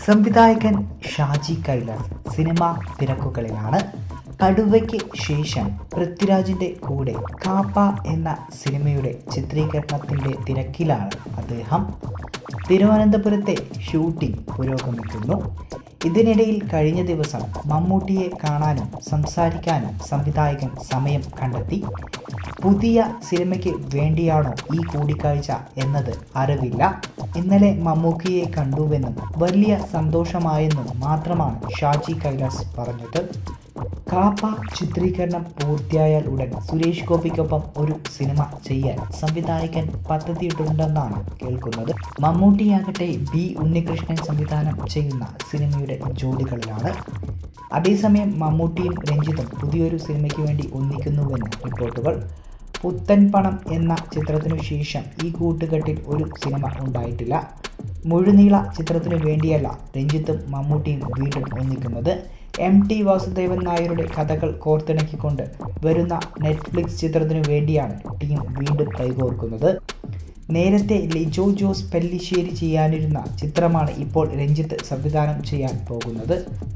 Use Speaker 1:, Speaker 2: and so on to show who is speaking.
Speaker 1: സംവിധായകൻ ഷാജി കൈലാസ് സിനിമാ തിരക്കുകളിലാണ് കടുവയ്ക്ക് ശേഷം പൃഥ്വിരാജിൻ്റെ കൂടെ കാപ്പ എന്ന സിനിമയുടെ ചിത്രീകരണത്തിൻ്റെ തിരക്കിലാണ് അദ്ദേഹം തിരുവനന്തപുരത്തെ ഷൂട്ടിംഗ് പുരോഗമിക്കുന്നു ഇതിനിടയിൽ കഴിഞ്ഞ ദിവസം മമ്മൂട്ടിയെ കാണാനും സംസാരിക്കാനും സംവിധായകൻ സമയം കണ്ടെത്തി പുതിയ സിനിമയ്ക്ക് വേണ്ടിയാണോ ഈ കൂടിക്കാഴ്ച എന്നത് അറിവില്ല ഇന്നലെ മമ്മൂക്കിയെ കണ്ടുവെന്നും വലിയ സന്തോഷമായെന്നും മാത്രമാണ് ഷാജി കൈലാസ് പറഞ്ഞത് കാപ്പ ചിത്രീകരണം പൂർത്തിയായാൽ ഉടൻ സുരേഷ് ഗോപിക്കൊപ്പം ഒരു സിനിമ ചെയ്യാൻ സംവിധായകൻ പദ്ധതിയിട്ടുണ്ടെന്നാണ് കേൾക്കുന്നത് മമ്മൂട്ടിയാകട്ടെ ബി ഉണ്ണികൃഷ്ണൻ സംവിധാനം ചെയ്യുന്ന സിനിമയുടെ ജോലികളിലാണ് അതേസമയം മമ്മൂട്ടിയും രഞ്ജിത്തും പുതിയൊരു സിനിമയ്ക്ക് വേണ്ടി ഒന്നിക്കുന്നുവെന്ന് റിപ്പോർട്ടുകൾ പുത്തൻ പണം എന്ന ചിത്രത്തിനു ശേഷം ഈ കൂട്ടുകെട്ടിൽ ഒരു സിനിമ ഉണ്ടായിട്ടില്ല മുഴുനീള ചിത്രത്തിനു വേണ്ടിയല്ല രഞ്ജിത്തും മമ്മൂട്ടിയും വീണ്ടും ഒന്നിക്കുന്നത് എം ടി വാസുദേവൻ നായരുടെ കഥകൾ കോർത്തിണക്കിക്കൊണ്ട് വരുന്ന നെറ്റ്ഫ്ലിക്സ് ചിത്രത്തിനു വേണ്ടിയാണ് ടീം വീണ്ടും കൈകോർക്കുന്നത് നേരത്തെ ലിജോ ജോസ് പെല്ലിശ്ശേരി ചെയ്യാനിരുന്ന ചിത്രമാണ് ഇപ്പോൾ രഞ്ജിത്ത് സംവിധാനം ചെയ്യാൻ പോകുന്നത്